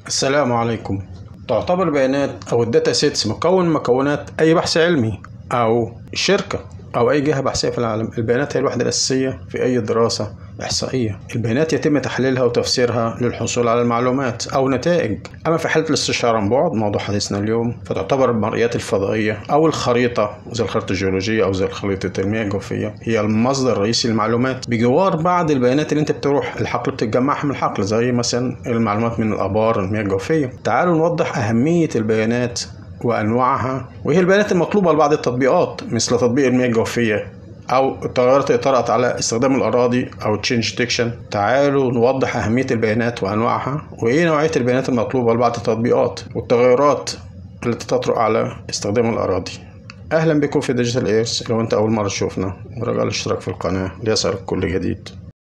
السلام عليكم تعتبر بيانات أو الداتا سيتس مكون من مكونات أي بحث علمي أو شركة أو أي جهة بحثية في العالم البيانات هي الوحدة الأساسية في أي دراسة إحصائية البيانات يتم تحليلها وتفسيرها للحصول على المعلومات أو نتائج أما في حالة الاستشارة عن بعد موضوع حديثنا اليوم فتعتبر المرئيات الفضائية أو الخريطة زي الخريطة الجيولوجية أو زي خريطة المياه الجوفية هي المصدر الرئيسي للمعلومات بجوار بعض البيانات اللي أنت بتروح الحقل بتتجمعها من الحقل زي مثلا المعلومات من الآبار المياه الجوفية تعالوا نوضح أهمية البيانات وأنواعها وهي البيانات المطلوبة لبعض التطبيقات مثل تطبيق المياه الجوفية أو التغيرات اللي طرأت على استخدام الأراضي أو تشينج ديكشن تعالوا نوضح أهمية البيانات وأنواعها وإيه نوعية البيانات المطلوبة لبعض التطبيقات والتغيرات التي تطرأ على استخدام الأراضي أهلا بكم في ديجيتال إيرس لو أنت أول مرة تشوفنا ورجع الاشتراك في القناة ليصلك كل جديد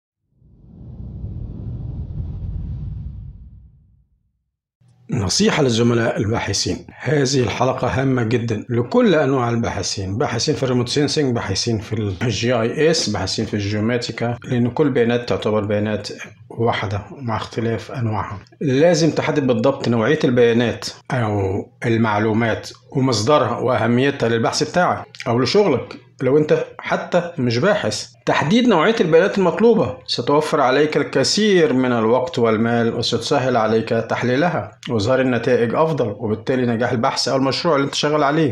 نصيحة للزملاء الباحثين هذه الحلقة هامة جدا لكل أنواع الباحثين باحثين في الريموت سينسينج باحثين في الجي اي اس باحثين في الجيوماتيكا لأن كل بيانات تعتبر بيانات واحدة مع اختلاف أنواعها لازم تحدد بالضبط نوعية البيانات أو المعلومات ومصدرها وأهميتها للبحث بتاعك أو لشغلك لو انت حتى مش باحث تحديد نوعية البيانات المطلوبة ستوفر عليك الكثير من الوقت والمال وستسهل عليك تحليلها وإظهار النتائج أفضل وبالتالي نجاح البحث أو المشروع اللي انت شغال عليه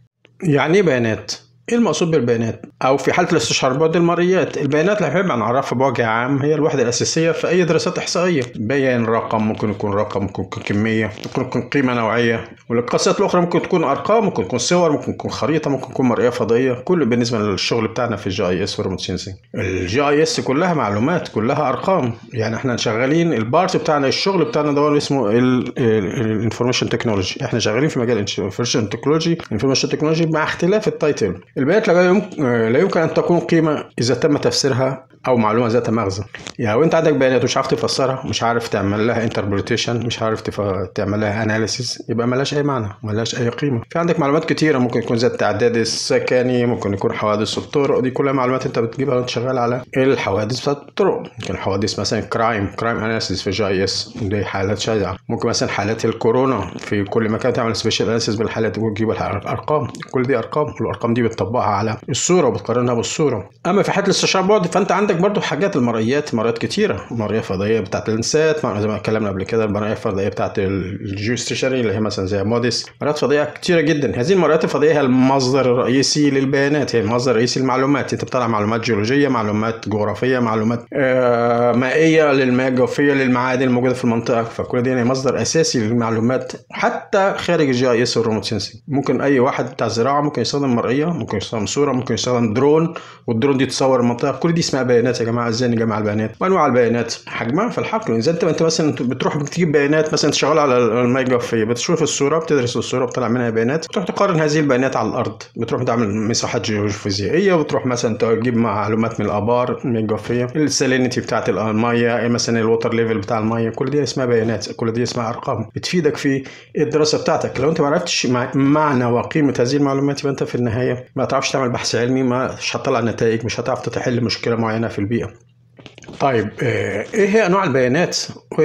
يعني ايه بيانات؟ ايه المقصود بالبيانات؟ او في حاله الاستشعار بعد المرئيات، البيانات اللي بنحب نعرفها بوجه عام هي الوحده الاساسيه في اي دراسات احصائيه، بيان رقم ممكن يكون رقم ممكن يكون كميه، ممكن يكون قيمه نوعيه، والقصات الاخرى ممكن تكون ارقام، ممكن تكون صور، ممكن تكون خريطه، ممكن تكون مرئيه فضائيه، كل بالنسبه للشغل بتاعنا في الجي اي اس وريموت سينسينج. الجي اي اس كلها معلومات، كلها ارقام، يعني احنا شغالين البارت بتاعنا الشغل بتاعنا ده اسمه الانفورميشن تكنولوجي، احنا شغالين في مجال الانفورميشن تكنولوجي، الانفورميشن تكنولوجي مع اختلاف التايتل. البيانات لا يمكن لا يمكن ان تكون قيمه اذا تم تفسيرها او معلومه ذات مغزى يعني لو انت عندك بيانات مش عارف تفسرها مش عارف تعمل لها انتربريتيشن مش عارف تف... تعمل لها اناليسيس يبقى ملهاش اي معنى ملهاش اي قيمه في عندك معلومات كتيره ممكن يكون زي التعداد السكني ممكن يكون حوادث الطرق دي كلها معلومات انت بتجيبها وانت شغال على الحوادث بتاعت الطرق ممكن حوادث مثلا كرايم كرايم اناليسيس في جي اس دي حالات شائعه ممكن مثلا حالات الكورونا في كل مكان تعمل سبيشال اناليسيس بالحالات وتجيب الارقام كل دي ارقام والارقام دي بتطبقها على الصوره وبتقارنها بالصوره اما في حاله الاستشعار بعد فانت عندك برضو حاجات المرئيات مرئيات كتيره مرئيه فضائيه بتاعت الانسات زي ما اتكلمنا قبل كده المرئيه الفضائيه بتاعت الجيو ستيشنري اللي هي مثلا زي موديس مرئيات فضائيه كتيره جدا هذه المرئيات الفضائيه هي المصدر الرئيسي للبيانات هي المصدر الرئيسي للمعلومات انت بتطلع معلومات جيولوجيه معلومات جغرافيه معلومات آه مائيه للمياه الجوفيه للمعادن الموجوده في المنطقه فكل دي يعني مصدر اساسي للمعلومات حتى خارج الجي اي اس والريموت سينسينج ممكن اي واحد بتاع زراعه ممكن يستخدم مرئيه ممكن يستخدم صوره ممكن يستخدم درون والدرون دي تصور المنطقه كل دي اسمها بيانات يا جماعه ازاي نجمع البيانات وانواع البيانات حجمها في الحقل اذا انت انت مثلا بتروح بتجيب بيانات مثلا انت شغال على المياه الجوفيه بتشوف الصوره بتدرس الصوره بتطلع منها بيانات بتروح تقارن هذه البيانات على الارض بتروح تعمل مساحات جيوفيزيائيه وتروح مثلا تجيب معلومات من الابار المياه الجوفيه السالينيتي بتاعت الميه مثلا الووتر ليفل بتاع الميه كل دي اسمها بيانات كل دي اسمها ارقام بتفيدك في الدراسه بتاعتك لو انت ما عرفتش معنى وقيمه هذه المعلومات يبقى انت في النهايه ما تعرفش تعمل بحث علمي مش هتطلع نتائج مش هتعرف تحل مشكله معينه في البيئه طيب ايه هي انواع البيانات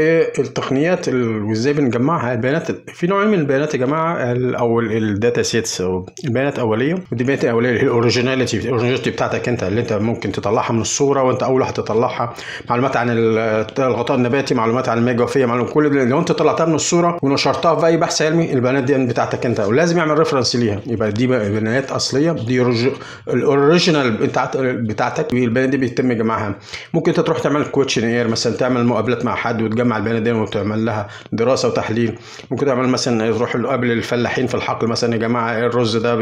والتقنيات وازاي بنجمعها البيانات في نوعين من البيانات يا جماعه او الداتا سيتس او البيانات الاوليه ودي البيانات الاوليه اللي هي الاوريجيناليتي الاوريجيناليتي بتاعتك انت اللي انت ممكن تطلعها من الصوره وانت اول واحد تطلعها معلومات عن الغطاء النباتي معلومات عن المياه الجوفيه معلومات كل لو انت طلعتها من الصوره ونشرتها في اي بحث علمي البيانات دي بتاعتك انت ولازم يعمل ريفرنس ليها يبقى دي بيانات اصليه دي الاوريجينال بتاعتك البيانات دي بيتم جمعها ممكن انت تروح تعمل كوتشنير مثلا تعمل مقابلات مع حد وتجمع البيانات دي وتعمل لها دراسه وتحليل ممكن تعمل مثلا تروح قبل الفلاحين في الحقل مثلا يا جماعه الرز ده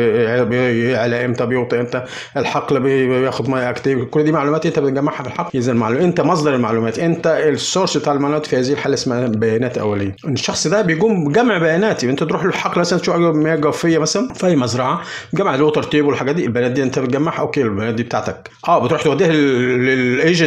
بيعلى امتى بيوطي امتى الحقل بياخد ميه كتير كل دي معلومات انت بتجمعها في الحقل اذا المعلومات انت مصدر المعلومات انت السورس بتاع المعلومات في هذه الحاله اسمها بيانات اوليه الشخص ده بيقوم بجمع بيانات انت تروح للحقل مثلا تشوف مياه جوفيه مثلا في اي مزرعه جمع الووتر تيبل والحاجات دي البيانات دي انت بتجمعها اوكي البيانات دي بتاعتك اه بتروح توديها للايجنسي او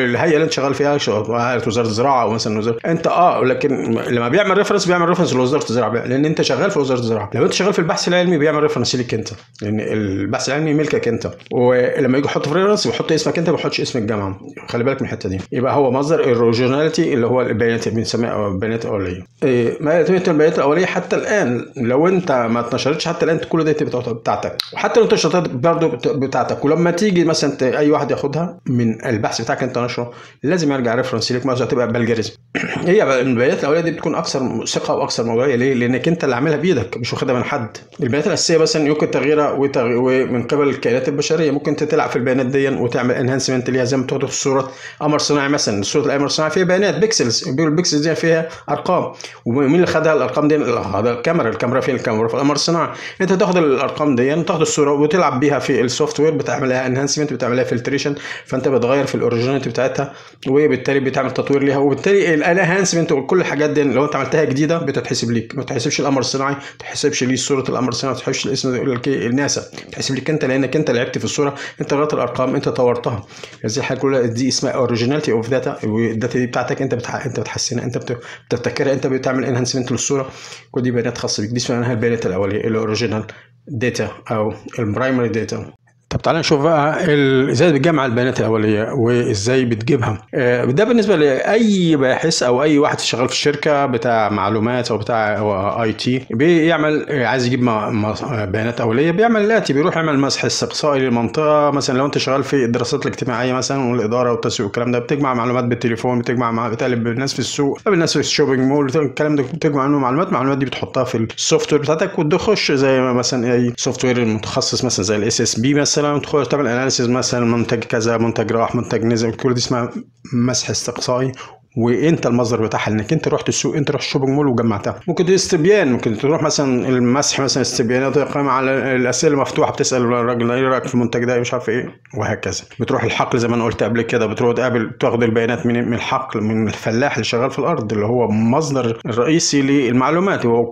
الهيئه اللي انت شغال فيها وزاره الزراعه او مثلا وزاره انت اه لكن لما بيعمل ريفرنس بيعمل ريفرنس لوزاره الزراعه لان انت شغال في وزاره الزراعه لو انت شغال في البحث العلمي بيعمل ريفرنس ليك انت لان البحث العلمي ملكك انت ولما يجي يحط في ريفرنس بيحط اسمك انت ما بيحطش اسم الجامعه خلي بالك من الحته دي يبقى هو مصدر الاوريجيناليتي اللي هو البيانات اللي بنسميها البيانات الاوليه إيه ما البيانات الاوليه حتى الان لو انت ما اتنشرتش حتى الان كل ده بتاعتك وحتى لو انت اشتريت برضه بتاعتك ولما تيجي مثلا اي واحد ياخدها من البحث بتاعك انت نشره لازم يرجع ريفرنس ليك مثلا تبقى بلجاريزم هي البيانات الاوليه دي بتكون اكثر ثقه واكثر موضوعيه ليه؟ لانك انت اللي عاملها بايدك مش واخدها من حد البيانات الاساسيه مثلا يمكن تغييرها ومن قبل الكائنات البشريه ممكن انت تلعب في البيانات دي وتعمل انهانسمنت ليها زي ما تاخد صوره قمر صناعي مثلا صوره القمر الصناعي فيها بيانات بيكسلز بيقول البيكسلز دي فيها ارقام ومين اللي خدها الارقام دي هذا الكاميرا الكاميرا فين الكاميرا في القمر الصناعي انت تاخد الارقام دي تاخد الصوره وتلعب بيها في السوفت وير بتعملها انهانسمنت بتعملها فلتريشن فانت بتغير في الاوريجيناليتي بتاعتها وبالتالي بتعمل تطوير ليها وبالتالي الانهانسمنت وكل الحاجات دي لو انت عملتها جديده بتتحسب ليك ما تحسبش القمر الصناعي ما تحسبش ليه صوره القمر الصناعي ما تحسبش الاسم الناسا تحسب لك انت لانك انت لعبت في الصوره انت غيرت الارقام انت طورتها هذه الحاجه كلها دي اسمها اوريجيناليتي اوف داتا والداتا دي بتاعتك انت بتح... انت بتحسنها انت بتبتكرها انت بتعمل انهانسمنت للصوره كل دي بيانات خاصه بيك دي اسمها البيانات الاوليه الاوريجينال داتا او البرايمري داتا طب تعالى نشوف بقى ازاي بتجمع البيانات الاوليه وازاي بتجيبها ده بالنسبه لاي باحث او اي واحد شغال في الشركه بتاع معلومات او بتاع اي تي بيعمل عايز يجيب بيانات اوليه بيعمل الاتي بيروح يعمل مسح استقصائي للمنطقه مثلا لو انت شغال في الدراسات الاجتماعيه مثلا والاداره والتسويق والكلام ده بتجمع معلومات بالتليفون بتجمع مع بتقلب بالناس في السوق بالناس في الشوبينج مول الكلام ده بتجمع عنه معلومات المعلومات دي بتحطها في السوفت وير بتاعتك وتخش زي مثلا اي سوفت وير متخصص مثلا زي الاس اس بي مثلا مثلا تدخل تعمل اناليسيز مثلا منتج كذا منتج راح منتج نزل كل دي اسمها مسح استقصائي وانت المصدر بتاعها انك انت رحت السوق انت رحت الشوبينج مول وجمعتها ممكن استبيان ممكن تروح مثلا المسح مثلا استبيانات قائمه على الاسئله المفتوحه بتسال الراجل ايه رايك في المنتج ده مش عارف ايه وهكذا بتروح الحقل زي ما انا قلت قبل كده بتروح تقابل تاخد البيانات من من الحقل من الفلاح اللي شغال في الارض اللي هو مصدر الرئيسي للمعلومات هو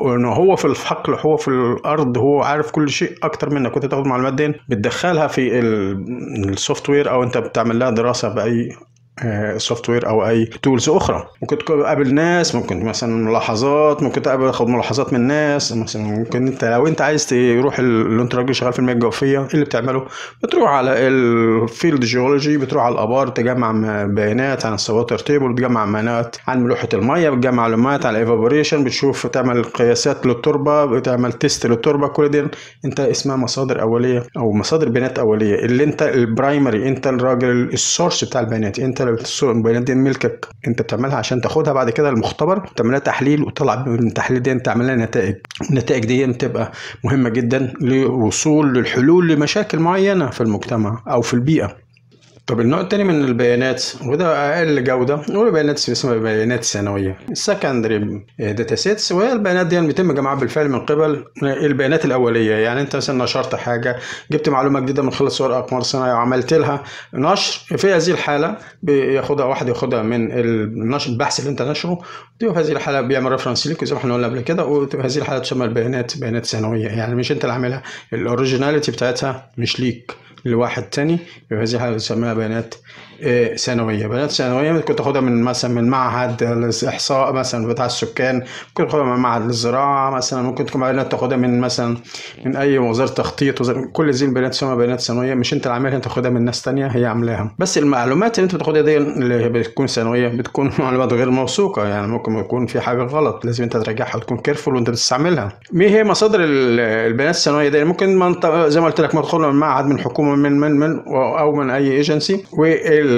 هو في الحقل هو في الارض هو عارف كل شيء اكتر منك وانت تاخد المعلومات دي بتدخلها في السوفت وير او انت بتعمل لها دراسه باي سوفت وير او اي تولز اخرى ممكن تقابل ناس ممكن مثلا ملاحظات ممكن تاخد ملاحظات من ناس مثلا ممكن انت لو انت عايز تروح اللي انت راجل شغال في المياه الجوفيه اللي بتعمله بتروح على الفيلد جيولوجي بتروح على الابار تجمع بيانات عن السواتر تيبل بتجمع بيانات عن ملوحه الميه بتجمع معلومات عن الايفابوريشن بتشوف تعمل قياسات للتربه بتعمل تيست للتربه كل دي انت اسمها مصادر اوليه او مصادر بيانات اوليه اللي انت البرايمري انت الراجل السورس بتاع البيانات انت البيانات دي ملكك انت بتعملها عشان تاخدها بعد كده المختبر تعملها تحليل وتطلع من التحليل دي انت تعملها نتائج النتائج دي بتبقى مهمه جدا لوصول للحلول لمشاكل معينه في المجتمع او في البيئه طب النوع التاني من البيانات وده اقل جوده هو بيانات اسمها بيانات ثانويه السكندري داتا سيتس وهي البيانات دي بيتم جمعها بالفعل من قبل البيانات الاوليه يعني انت مثلا نشرت حاجه جبت معلومه جديده من خلال صور اقمار صناعيه وعملت لها نشر في هذه الحاله بياخدها واحد ياخدها من النشر البحث اللي انت نشره في هذه الحاله بيعمل ريفرنس ليك زي ما احنا قلنا قبل كده وفي هذه الحاله تسمى البيانات بيانات ثانويه يعني مش انت اللي عاملها الاوريجيناليتي بتاعتها مش ليك لواحد تاني يبقى هذه حاجه بنسميها بيانات ثانويه بيانات ثانويه ممكن تاخدها من مثلا من معهد الاحصاء مثلا بتاع السكان ممكن تاخدها من معهد الزراعه مثلا ممكن تكون بيانات تاخدها من مثلا من اي وزاره تخطيط وزارة كل هذه البيانات تسمى بيانات ثانويه مش انت اللي عاملها انت تاخدها من ناس تانية هي عاملاها بس المعلومات اللي انت بتاخدها دي اللي بتكون ثانويه بتكون معلومات غير موثوقه يعني ممكن يكون في حاجه غلط لازم انت تراجعها وتكون كيرفول وانت بتستعملها مين هي مصادر البيانات الثانويه دي ممكن من زي ما قلت لك مدخول من معهد من حكومه من من من او من اي ايجنسي وال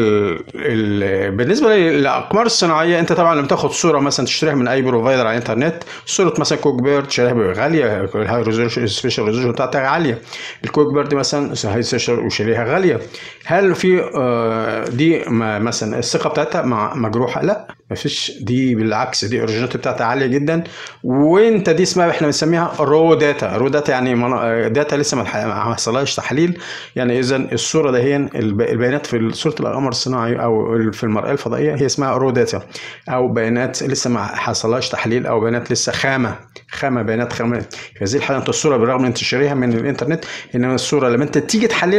ال بالنسبه للاقمار الصناعيه انت طبعا لما تاخد صوره مثلا تشتريها من اي بروفايدر على الانترنت صوره مثلا كوك بيرد تشتريها غاليه الهاي ريزولوشن سبيشال ريزولوشن بتاعتها عاليه الكوك بيرد مثلا هاي وشاريها غاليه هل في دي مثلا الثقه بتاعتها مجروحه لا مفيش دي بالعكس دي اوريجيناليتي بتاعتها عاليه جدا وانت دي اسمها احنا بنسميها رو داتا رو داتا يعني داتا لسه ما حصلهاش تحليل يعني اذا الصوره ده هي البيانات في صوره القمر الصناعي او في المراه الفضائيه هي اسمها رو داتا او بيانات لسه ما حصلهاش تحليل او بيانات لسه خامه خامه بيانات خامه في هذه الحاله انت الصوره بالرغم من انت تشتريها من الانترنت انما الصوره لما انت تيجي تحللها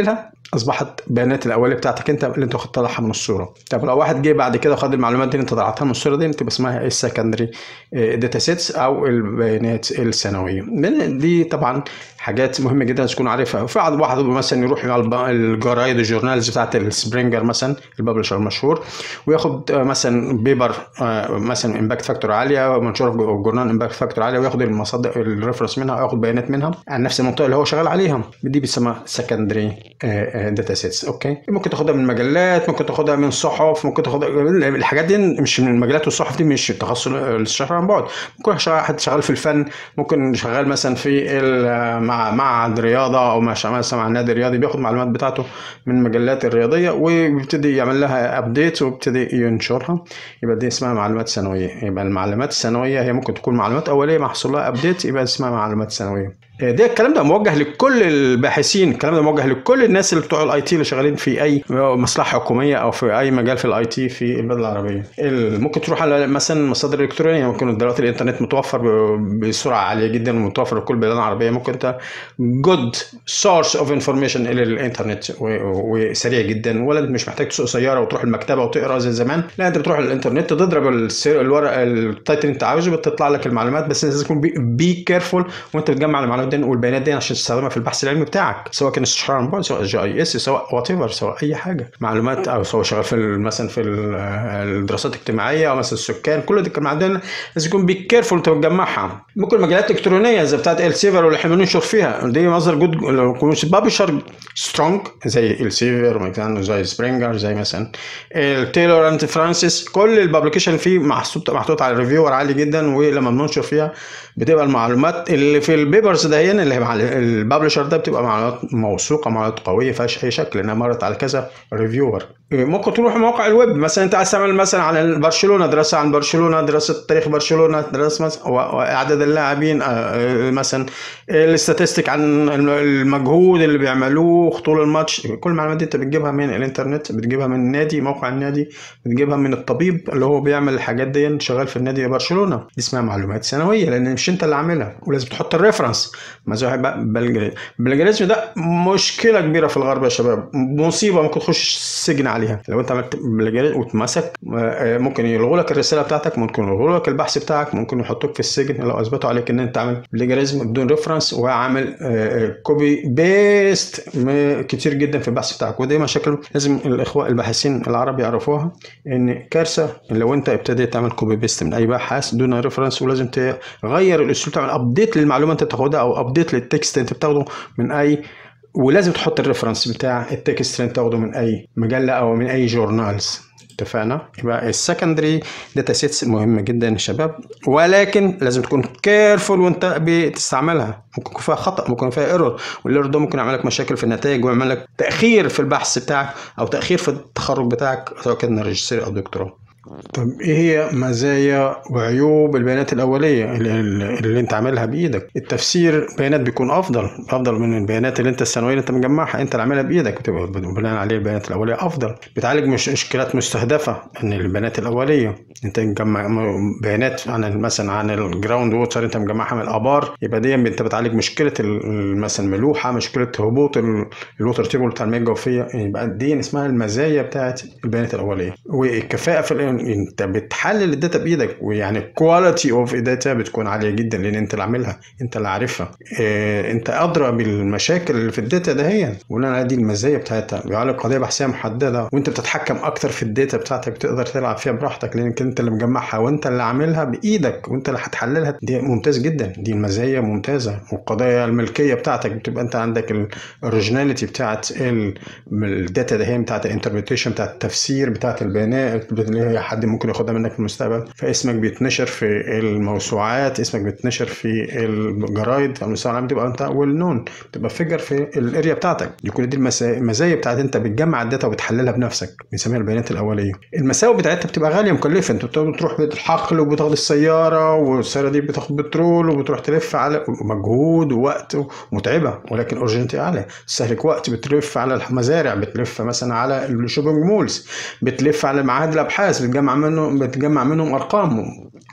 اصبحت بيانات الاوليه بتاعتك انت اللي انت واخد طلعها من الصوره طب لو واحد جه بعد كده خد المعلومات دي اللي انت طلعتها من الصوره دي تبقى اسمها السكندري داتا سيتس او البيانات الثانويه من- دي طبعا حاجات مهمه جدا تكون عارفها وفي واحد واحد مثلا يروح على الب- الجرايد الجورنالز بتاعت السبرينجر مثلا الببلشر المشهور وياخد آه، مثلا بيبر آه، مثلا امباكت فاكتور عاليه منشوره في جورنال امباكت فاكتور عاليه وياخد المصادر الريفرنس منها وياخد بيانات منها عن نفس المنطقه اللي هو شغال عليها دي بيسمى سكندري داتا سيتس اوكي ممكن تاخدها من مجلات ممكن تاخدها من صحف ممكن تاخدها الحاجات دي مش من المجلات والصحف دي مش تخصص الشغل عن بعد ممكن شغال- حد شغال في الفن ممكن شغال مثلا في ال- مع معهد رياضه او مع مثلا مع نادي رياضي بياخد المعلومات بتاعته من المجلات الرياضيه وبيبتدي يعمل لها ابديت ويبتدي ينشرها يبقى دي اسمها معلومات ثانويه يبقى المعلومات الثانويه هي ممكن تكون معلومات اوليه محصول لها ابديت يبقى اسمها معلومات ثانويه ده الكلام ده موجه لكل الباحثين الكلام ده موجه لكل الناس اللي بتوع الاي تي اللي شغالين في اي مصلحه حكوميه او في اي مجال في الاي تي في البلاد العربيه ال- ممكن تروح على مثلا مصادر الكترونيه ممكن دلوقتي الانترنت متوفر ب- بسرعه عاليه جدا ومتوفر في كل البلاد العربيه ممكن انت جود سورس اوف انفورميشن الى الانترنت و- وسريع جدا ولا انت مش محتاج تسوق سياره وتروح المكتبه وتقرا زي زمان لا انت بتروح الانترنت تضرب السير- الورق التايتل اللي انت عاوزه بتطلع لك المعلومات بس لازم تكون بي كيرفول وانت بتجمع المعلومات دي والبيانات دي عشان تستخدمها في البحث العلمي بتاعك سواء كان استشاره عن بعد سواء جي اي اس سواء وات ايفر سواء اي حاجه معلومات او سواء شغال في ال- مثلا في ال- الدراسات الاجتماعيه او مثلا السكان كل دي كان عندنا لازم يكون بي كيرفول وانت بتجمعها ممكن مجالات الكترونيه زي بتاعت السيفر واللي احنا بننشر فيها دي مصدر جود لو كنت بابشر سترونج زي السيفر مثلا زي سبرينجر زي مثلا التايلور انت فرانسيس كل البابليكيشن فيه محطوط محطوط على ريفيور عالي جدا ولما بننشر فيها بتبقى المعلومات اللي في البيبرز ده هنا اللي هي مع البابلشر ده بتبقى معلومات موثوقه معلومات قويه فيهاش اي شك لانها مرت على كذا ريفيور ممكن تروح موقع الويب مثلا انت عايز تعمل مثلا عن برشلونه دراسه عن برشلونه دراسه تاريخ برشلونه دراسه مثلا و- واعداد اللاعبين آه، آه، مثلا الاستاتستيك عن المجهود اللي بيعملوه طول الماتش كل المعلومات دي انت بتجيبها من الانترنت بتجيبها من النادي موقع النادي بتجيبها من الطبيب اللي هو بيعمل الحاجات دي شغال في النادي برشلونه دي اسمها معلومات سنويه لان مش انت اللي عاملها ولازم تحط الريفرنس ما زي بقى بلجري- البلجريزم ده مشكله كبيره في الغرب يا شباب مصيبه ممكن تخش السجن عليها لو انت عملت بلجريزم واتمسك آه، ممكن يلغوا لك الرساله بتاعتك ممكن يلغوا لك البحث بتاعك ممكن يحطوك في السجن لو اثبتوا عليك ان انت عامل بلجريزم بدون ريفرنس وعامل كوبي بيست كتير جدا في البحث بتاعك ودي مشاكل لازم الاخوه الباحثين العرب يعرفوها ان كارثه لو انت ابتديت تعمل كوبي بيست من اي بحث دون ريفرنس ولازم تغير الاسلوب تعمل ابديت للمعلومه انت بتاخدها او ابديت للتكست انت بتاخده من اي ولازم تحط الريفرنس بتاع التكست اللي انت تاخده من اي مجله او من اي جورنالز اتفقنا يبقى السكندري داتا سيتس مهمه جدا يا شباب ولكن لازم تكون كيرفول وانت بتستعملها ممكن يكون فيها خطا ممكن يكون فيها ايرور والايرور ده ممكن يعمل لك مشاكل في النتائج ويعمل لك تاخير في البحث بتاعك او تاخير في التخرج بتاعك سواء كان ماجستير او دكتوراه طب ايه هي مزايا وعيوب البيانات الاوليه اللي, اللي انت عاملها بايدك التفسير بيانات بيكون افضل افضل من البيانات اللي انت الثانويه اللي انت مجمعها انت اللي عاملها بايدك بتبقى بناء عليه البيانات الاوليه افضل بتعالج مش مشكلات مستهدفه ان البيانات الاوليه انت مجمع م- بيانات عن مثلا عن الجراوند ووتر انت مجمعها من الابار يبقى دي انت بتعالج مشكله ال- ال- مثلا الملوحه مشكله هبوط ال- الوتر تيبل بتاع المياه الجوفيه يبقى دي اسمها المزايا بتاعت البيانات الاوليه والكفاءه في ال- انت بتحلل الداتا بايدك ويعني الكواليتي اوف داتا بتكون عاليه جدا لان انت اللي عاملها انت اللي عارفها اه انت ادرى بالمشاكل اللي في الداتا دهيا وبناء على دي المزايا بتاعتها بيعمل قضيه بحثيه محدده وانت بتتحكم اكتر في الداتا بتاعتك بتقدر تلعب فيها براحتك لانك انت اللي مجمعها وانت اللي عاملها بايدك وانت اللي هتحللها دي ممتاز جدا دي المزايا ممتازه والقضايا الملكيه بتاعتك بتبقى انت عندك الاوريجيناليتي بتاعت ال- الداتا دهيا بتاعت الانتربريتيشن بتاعت التفسير بتاعت البيانات اللي هي حد ممكن ياخدها منك في المستقبل فاسمك بيتنشر في الموسوعات اسمك بيتنشر في الجرايد على المستوى العالمي تبقى انت ويل نون تبقى فيجر في الاريا بتاعتك دي كل دي المسا- المزايا بتاعت انت بتجمع الداتا وبتحللها بنفسك بنسميها البيانات الاوليه المساوئ بتاعتها بتبقى غاليه مكلفه انت بتروح بالحقل وبتاخد السياره والسياره دي بتاخد بترول وبتروح تلف على مجهود ووقت ومتعبه ولكن اورجنتي اعلى تستهلك وقت بتلف على المزارع بتلف مثلا على الشوبينج مولز بتلف على معاهد الابحاث بتجمع منه بتجمع منهم ارقام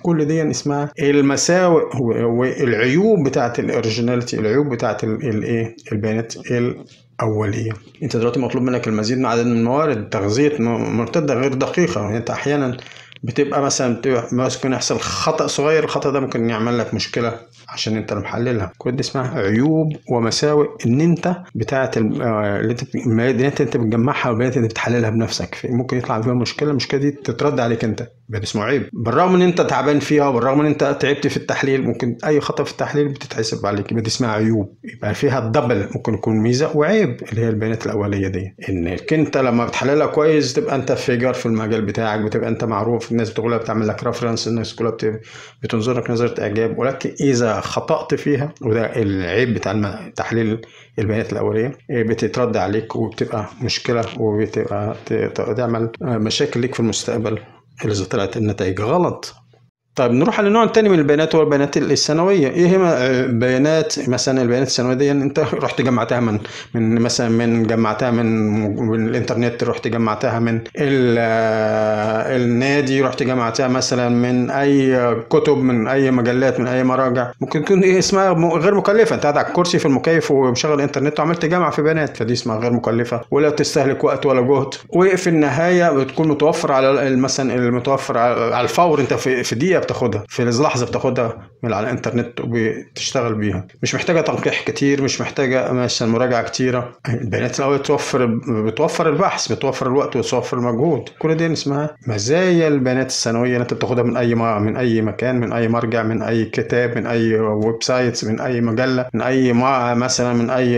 كل دي اسمها المساوئ والعيوب بتاعت الاوريجيناليتي العيوب بتاعت الايه البيانات اوليه انت دلوقتي مطلوب منك المزيد من عدد من الموارد تغذيه مرتده غير دقيقه يعني انت احيانا بتبقى مثلا بتبقى ممكن يحصل خطا صغير الخطا ده ممكن يعمل لك مشكله عشان انت اللي محللها كل دي اسمها عيوب ومساوئ ان انت بتاعت اللي انت البيانات انت بتجمعها والبيانات اللي بتحللها بنفسك ممكن يطلع فيها مشكله المشكله دي تترد عليك انت ده اسمه عيب بالرغم ان انت تعبان فيها وبالرغم ان انت تعبت في التحليل ممكن اي خطا في التحليل بتتحسب عليك يبقى دي اسمها عيوب يبقى فيها الدبل ممكن يكون ميزه وعيب اللي هي البيانات الاوليه دي انك انت لما بتحللها كويس تبقى انت فيجر في المجال بتاعك بتبقى انت معروف الناس بتقولها بتعمل لك ريفرنس الناس كلها بتنظر لك نظره اعجاب ولكن اذا خطات فيها وده العيب بتاع تحليل البيانات الاوليه بتترد عليك وبتبقى مشكله وبتبقى تعمل مشاكل ليك في المستقبل إذا طلعت النتائج غلط طيب نروح على النوع الثاني من البيانات هو البيانات السنويه ايه هي بيانات مثلا البيانات السنويه دي انت رحت جمعتها من من مثلا من جمعتها من, من الانترنت رحت جمعتها من النادي رحت جمعتها مثلا من اي كتب من اي مجلات من اي مراجع ممكن تكون ايه اسمها غير مكلفه انت قاعد على الكرسي في المكيف ومشغل الانترنت وعملت جمع في بيانات فدي اسمها غير مكلفه ولا تستهلك وقت ولا جهد وفي النهايه بتكون متوفر على مثلا المتوفر على الفور انت في, في دقيقه بتاخدها في لحظه بتاخدها من على الانترنت وبتشتغل بيها مش محتاجه تنقيح كتير مش محتاجه مثلا مراجعه كتيره البيانات الاول بتوفر بتوفر البحث بتوفر الوقت وتوفر المجهود كل دي اسمها مزايا البيانات السنويه اللي انت بتاخدها من اي من اي مكان من اي مرجع من اي كتاب من اي ويب سايت من اي مجله من اي مثلا من اي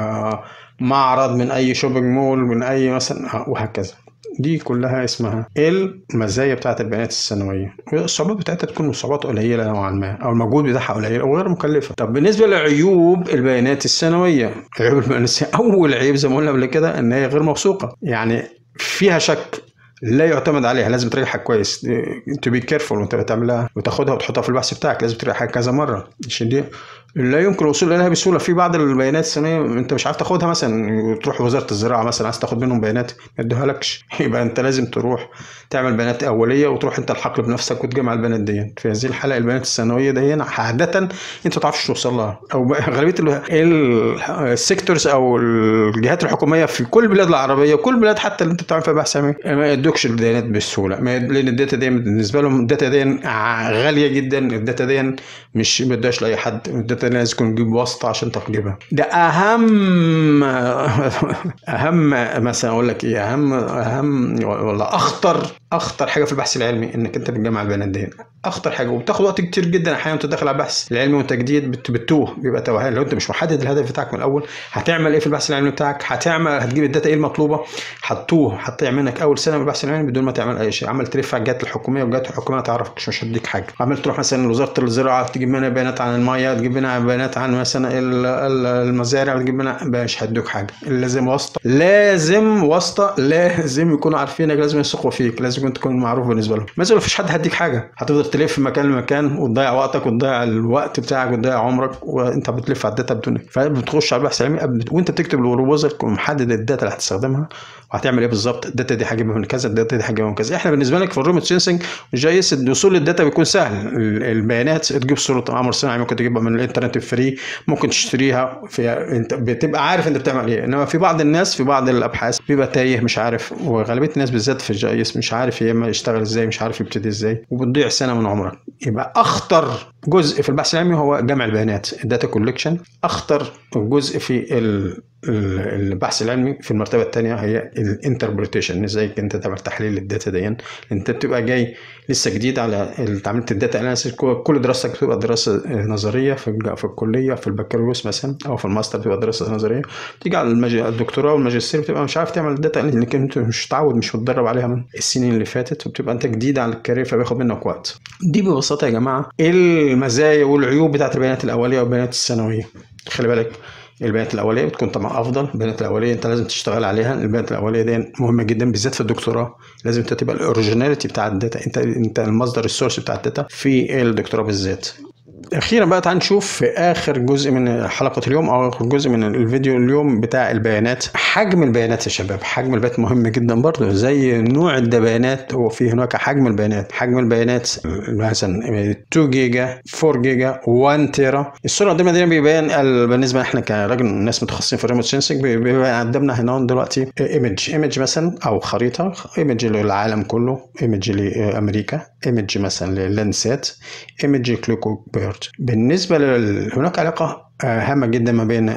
معرض من اي شوبينج مول من اي مثلا وهكذا دي كلها اسمها المزايا بتاعت البيانات السنويه الصعوبات بتاعتها تكون صعوبات قليله نوعا ما او المجهود بتاعها قليل او غير مكلفه طب بالنسبه لعيوب البيانات السنويه عيوب البيانات السنوية اول عيب زي ما قلنا قبل كده ان هي غير موثوقه يعني فيها شك لا يعتمد عليها لازم تراجعها كويس تو بي كيرفول وانت بتعملها وتاخدها وتحطها في البحث بتاعك لازم تراجعها كذا مره عشان دي لا يمكن الوصول اليها بسهوله في بعض البيانات السنويه انت مش عارف تاخدها مثلا تروح وزاره الزراعه مثلا عايز تاخد منهم بيانات ما يدوها لكش يبقى انت لازم تروح تعمل بيانات اوليه وتروح انت الحقل بنفسك وتجمع البيانات دي في هذه الحاله البيانات السنويه دي هنا عاده انت ما تعرفش توصل لها او غالبيه السيكتورز او الجهات الحكوميه في كل البلاد العربيه كل البلاد حتى اللي انت بتعمل فيها بحث علمي ما يدوكش البيانات بسهوله لان الداتا دي بالنسبه لهم الداتا دي غاليه جدا الداتا دي مش ما ادوهاش لاي حد الداتا دي لازم تكون تجيب واسطه عشان تجيبها ده اهم اهم مثلا اقول لك ايه اهم اهم ولا اخطر اخطر حاجه في البحث العلمي انك انت بتجمع البيانات دي اخطر حاجه وبتاخد وقت كتير جدا احيانا وانت داخل على البحث العلمي وانت جديد بتتوه بيبقى توهان لو انت مش محدد الهدف بتاعك من الاول هتعمل ايه في البحث العلمي بتاعك هتعمل هتجيب الداتا ايه المطلوبه هتوه هتضيع منك اول سنه من البحث العلمي بدون ما تعمل اي شيء عمل تلف على الجهات الحكوميه والجهات الحكوميه ما تعرفكش مش هتديك حاجه عمال تروح مثلا لوزاره الزراعه تجيب منها بيانات عن الميه تجيب منها بيانات عن مثلا المزارع تجيب منها مش هتدوك حاجه لازم واسطه لازم واسطه لازم يكونوا عارفينك لازم يثقوا فيك لازم تكون معروف بالنسبه لهم مثلا ما فيش حد هيديك حاجه هتفضل تلف من مكان لمكان وتضيع وقتك وتضيع الوقت بتاعك وتضيع عمرك وانت بتلف على الداتا بدون فبتخش على البحث العلمي وانت بتكتب البروبوزل تكون محدد الداتا اللي هتستخدمها وهتعمل ايه بالظبط الداتا دي هجيبها من كذا الداتا دي هجيبها من كذا احنا بالنسبه لك في الرومت سينسنج جاي الوصول للداتا بيكون سهل البيانات تجيب صوره قمر صناعي ممكن تجيبها من الانترنت فري ممكن تشتريها في انت بتبقى عارف انت بتعمل ايه انما في بعض الناس في بعض الابحاث بيبقى تايه مش عارف وغالبيه الناس بالذات في الجايس مش عارف يا اما يشتغل ازاي مش عارف يبتدي ازاي وبتضيع سنه من عمرك يبقى اخطر جزء في البحث العلمي هو جمع البيانات الداتا كولكشن اخطر جزء في ال البحث العلمي في المرتبه الثانيه هي الانتربريتيشن ازاي انت تعمل تحليل للداتا دي انت بتبقى جاي لسه جديد على عملت الداتا اناليسيس كل دراستك بتبقى دراسه نظريه في في الكليه في البكالوريوس مثلا او في الماستر بتبقى دراسه نظريه تيجي على الدكتوراه والماجستير بتبقى مش عارف تعمل الداتا لانك انت مش متعود مش متدرب عليها من السنين اللي فاتت وبتبقى انت جديد على الكارير فبياخد منك وقت دي ببساطه يا جماعه المزايا والعيوب بتاعت البيانات الاوليه والبيانات الثانويه خلي بالك البيانات الاوليه بتكون طبعا افضل البيانات الاوليه انت لازم تشتغل عليها البيانات الاوليه دي مهمه جدا بالذات في الدكتوراه لازم انت تبقى الاوريجيناليتي بتاع الداتا انت انت المصدر السورس بتاع الداتا في الدكتوراه بالذات اخيرا بقى تعال نشوف في اخر جزء من حلقه اليوم او اخر جزء من الفيديو اليوم بتاع البيانات حجم البيانات يا شباب حجم البيانات مهم جدا برضه زي نوع البيانات هو في هناك حجم البيانات حجم البيانات مثلا 2 جيجا 4 جيجا 1 تيرا الصوره قدامنا دي بيبان بالنسبه احنا كراجل ناس متخصصين في الريموت سينسنج بيبان قدامنا هنا دلوقتي ايمج ايمج مثلا او خريطه ايمج للعالم كله ايمج لامريكا ايمج مثلا للانسات ايمج كلوكو بيرد بالنسبه لل... هناك علاقه هامة جدا ما بين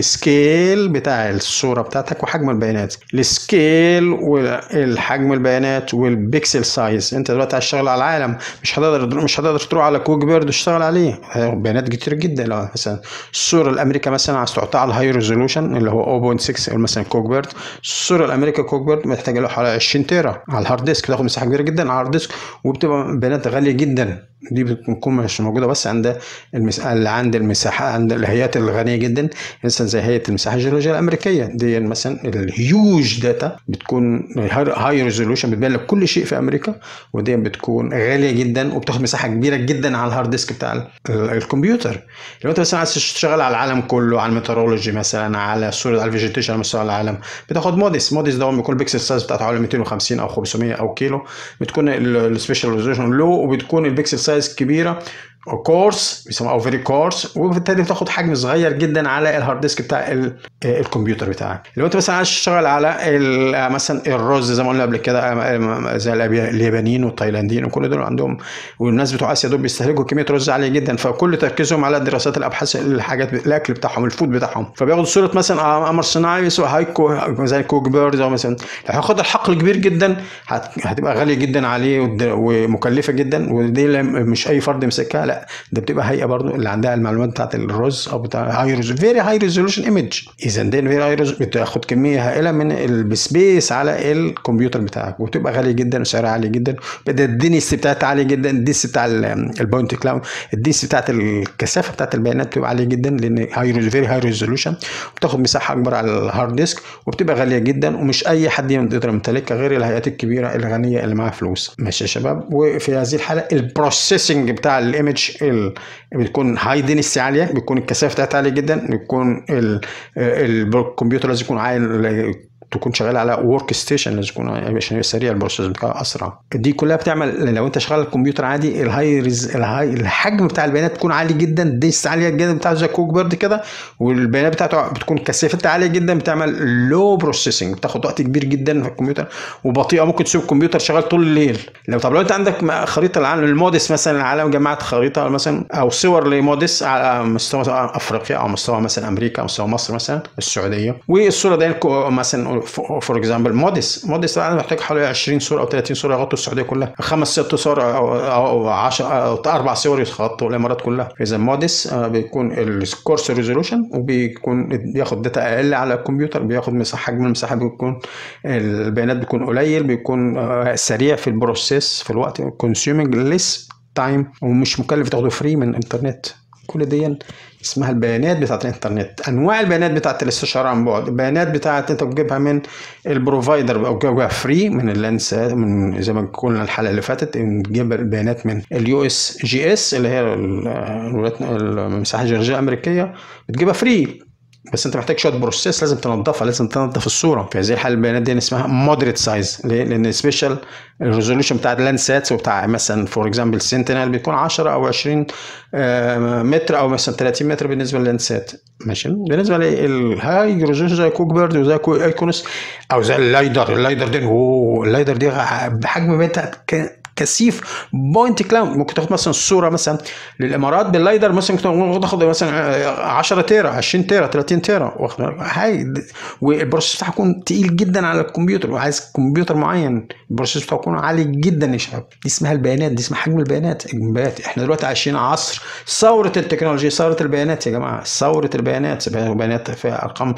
السكيل بتاع الصورة بتاعتك وحجم البيانات السكيل والحجم البيانات والبيكسل سايز انت دلوقتي هتشتغل على العالم مش هتقدر مش هتقدر تروح على كوك بيرد وتشتغل عليه بيانات كتير جدا لو مثلا الصورة الامريكا مثلا عايز تحطها على الهاي ريزولوشن اللي هو 0.6 مثلا كوك بيرد الصورة الامريكا كوك بيرد محتاجة له حوالي 20 تيرا على الهارد ديسك تاخد مساحة كبيرة جدا على الهارد ديسك وبتبقى بيانات غالية جدا دي بتكون مش موجوده بس عند المس... اللي عند المساحه عند الهيئات الغنيه جدا مثلا زي هيئه المساحه الجيولوجيه الامريكيه دي مثلا الهيوج داتا بتكون هاي ريزولوشن بتبين لك كل شيء في امريكا ودي بتكون غاليه جدا وبتاخد مساحه كبيره جدا على الهارد ديسك بتاع الكمبيوتر لو انت مثلا عايز تشتغل على العالم كله على الميترولوجي مثلا على صوره على الفيجيتيشن على مستوى العالم بتاخد موديس موديس ده بيكون البيكسل سايز بتاعته حوالي 250 او 500 او كيلو بتكون السبيشال ريزولوشن لو وبتكون البيكسل سايز سايز كبيره كورس بيسموها او فيري كورس وبالتالي بتاخد حجم صغير جدا على الهارد ديسك بتاع الكمبيوتر بتاعك لو انت مثلا عايز تشتغل على مثلا الرز زي ما قلنا قبل كده زي اليابانيين والتايلانديين وكل دول عندهم والناس بتوع اسيا دول بيستهلكوا كميه رز عاليه جدا فكل تركيزهم على دراسات الابحاث الحاجات الاكل بتاعهم الفود بتاعهم فبياخدوا صوره مثلا قمر صناعي هايكو زي كوك بيرد او مثلا لو هياخد الحقل كبير جدا هتبقى غاليه جدا عليه ومكلفه جدا ودي مش اي فرد يمسكها لا ده بتبقى هيئه برضو اللي عندها المعلومات بتاعت الرز او بتاع هاي فيري هاي ريزولوشن ايمج اذا دي فيري هاي بتاخد كميه هائله من السبيس على الكمبيوتر بتاعك وبتبقى غاليه جدا وسعرها عالي جدا بدا الدنس بتاعتها عاليه جدا الدنس بتاع البوينت كلاود الدنس بتاعت الكثافه بتاعت البيانات بتبقى عاليه جدا لان هاي فيري هاي ريزولوشن بتاخد مساحه اكبر على الهارد ديسك وبتبقى غاليه جدا ومش اي حد يقدر يمتلكها غير الهيئات الكبيره الغنيه اللي معاها فلوس ماشي يا شباب وفي هذه الحاله البروسيسنج بتاع الايمج ال... بتكون هاي دينستي عاليه بتكون الكثافه بتاعتها عاليه جدا بيكون ال... الكمبيوتر لازم يكون عالي تكون شغال على ورك ستيشن لازم يكون عشان سريع البروسيس بتاعه اسرع دي كلها بتعمل لو انت شغال على الكمبيوتر عادي الهاي ريز الهاي الحجم بتاع البيانات تكون عالي جدا ديس عاليه جدا بتاع زي كوك بيرد كده والبيانات بتاعته بتكون كثافتها عاليه جدا بتعمل لو بروسيسنج بتاخد وقت كبير جدا في الكمبيوتر وبطيئه ممكن تسيب الكمبيوتر شغال طول الليل لو طب لو انت عندك خريطه العالم الموديس مثلا العالم جمعت خريطه مثلا او صور لموديس على مستوى افريقيا او مستوى مثلا امريكا او مستوى مصر مثلا السعوديه والصوره دي مثلا فور اكزامبل موديس موديس انا محتاج حوالي 20 صوره او 30 صوره يغطوا السعوديه كلها خمس ست صور او او 10 او اربع صور يغطوا الامارات كلها اذا موديس بيكون الكورس ريزولوشن وبيكون بياخد داتا اقل على الكمبيوتر بياخد مساحه حجم المساحه بيكون البيانات بيكون قليل بيكون سريع في البروسيس في الوقت كونسيومينج ليس تايم ومش مكلف تاخده فري من الانترنت كل دي اسمها البيانات بتاعت الانترنت انواع البيانات بتاعت الاستشاره عن بعد البيانات بتاعت انت بتجيبها من البروفايدر او تجيبها فري من اللانس من زي ما قلنا الحلقه اللي فاتت نجيب البيانات من اليو اس جي اس اللي هي المساحه الجيولوجيه الامريكيه بتجيبها فري بس انت محتاج شويه بروسيس لازم تنظفها لازم تنظف الصوره في هذه الحاله البيانات دي اسمها مودريت سايز ليه؟ لان سبيشال الريزولوشن بتاع اللاندساتس وبتاع مثلا فور اكزامبل سنتينل بيكون 10 او 20 متر او مثلا 30 متر بالنسبه لللاندسات ماشي بالنسبه للهاي ريزولوشن زي كوك بيرد وزي ايكونس او زي اللايدر اللايدر دي هو اللايدر دي بحجم بتاع كثيف بوينت كلاود ممكن تاخد مثلا الصوره مثلا للامارات باللايدر مثلا ممكن تاخد مثلا 10 تيرا 20 تيرا 30 تيرا هاي والبروسيس بتاعها يكون تقيل جدا على الكمبيوتر وعايز كمبيوتر معين البروسيس بتاعه يكون عالي جدا يا شباب دي اسمها البيانات دي اسمها حجم البيانات البيانات احنا دلوقتي عايشين عصر ثوره التكنولوجيا ثوره البيانات يا جماعه ثوره البيانات بيانات فيها ارقام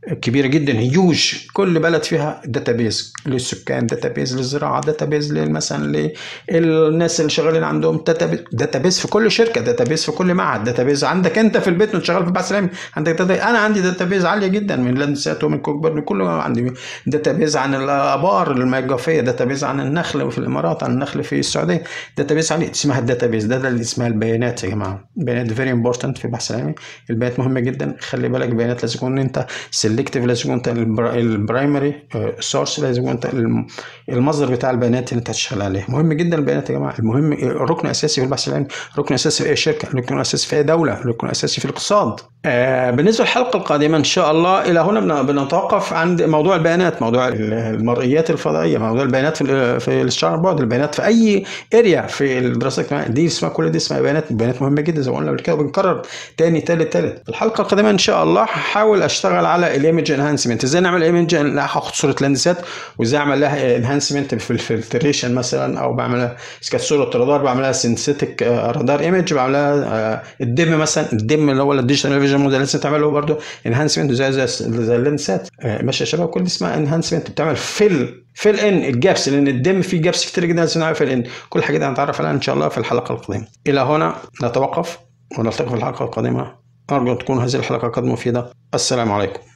كبيره جدا هيوج كل بلد فيها داتابيز للسكان داتابيز للزراعه داتابيز مثلا للناس اللي شغالين عندهم داتابيز في كل شركه داتابيز في كل معهد داتابيز عندك انت في البيت وانت شغال في البحث العلمي عندك داتابيز انا عندي داتابيز عاليه جدا من لاندسات ومن كوكبرن كله عندي داتابيز عن الابار الميجافيه داتابيز عن النخل في الامارات عن النخل في السعوديه داتابيز عاليه اسمها الداتابيز ده اللي اسمها البيانات يا جماعه البيانات فيري امبورتنت في البحث العلمي البيانات مهمه جدا خلي بالك البيانات لازم يكون انت سيلكتيف لازم يكون انت البرايمري سورس لازم يكون انت المصدر بتاع البيانات اللي انت هتشتغل عليه مهم جدا البيانات يا جماعه المهم ركن اساسي في البحث العلمي ركن اساسي في اي شركه ركن اساسي في اي دوله ركن اساسي في الاقتصاد آه بالنسبه للحلقه القادمه ان شاء الله الى هنا بنتوقف عند موضوع البيانات موضوع المرئيات الفضائيه موضوع البيانات في في الاستشعار بعد البيانات في اي اريا في الدراسات دي اسمها كل دي اسمها بيانات بيانات مهمه جدا زي ما قلنا قبل كده بنكرر تاني تالت تالت الحلقه القادمه ان شاء الله هحاول اشتغل على الايمج انهانسمنت ازاي نعمل ايمج هاخد صوره لاندسات وازاي اعمل لها انهانسمنت في الفلتريشن مثلا او بعملها كانت صوره رادار بعملها سينثيتك رادار ايمج بعملها الدم مثلا الدم اللي هو الديجيتال فيجن موديل لازم تعمله برضه انهانسمنت زي زي زي اللينسات ماشي يا شباب كل دي اسمها انهانسمنت بتعمل فيل فيل ان الجابس لان الدم فيه جابس كتير جدا لازم نعرف ان كل حاجه دي هنتعرف عليها ان شاء الله في الحلقه القادمه الى هنا نتوقف ونلتقي في الحلقه القادمه ارجو ان تكون هذه الحلقه قد مفيده السلام عليكم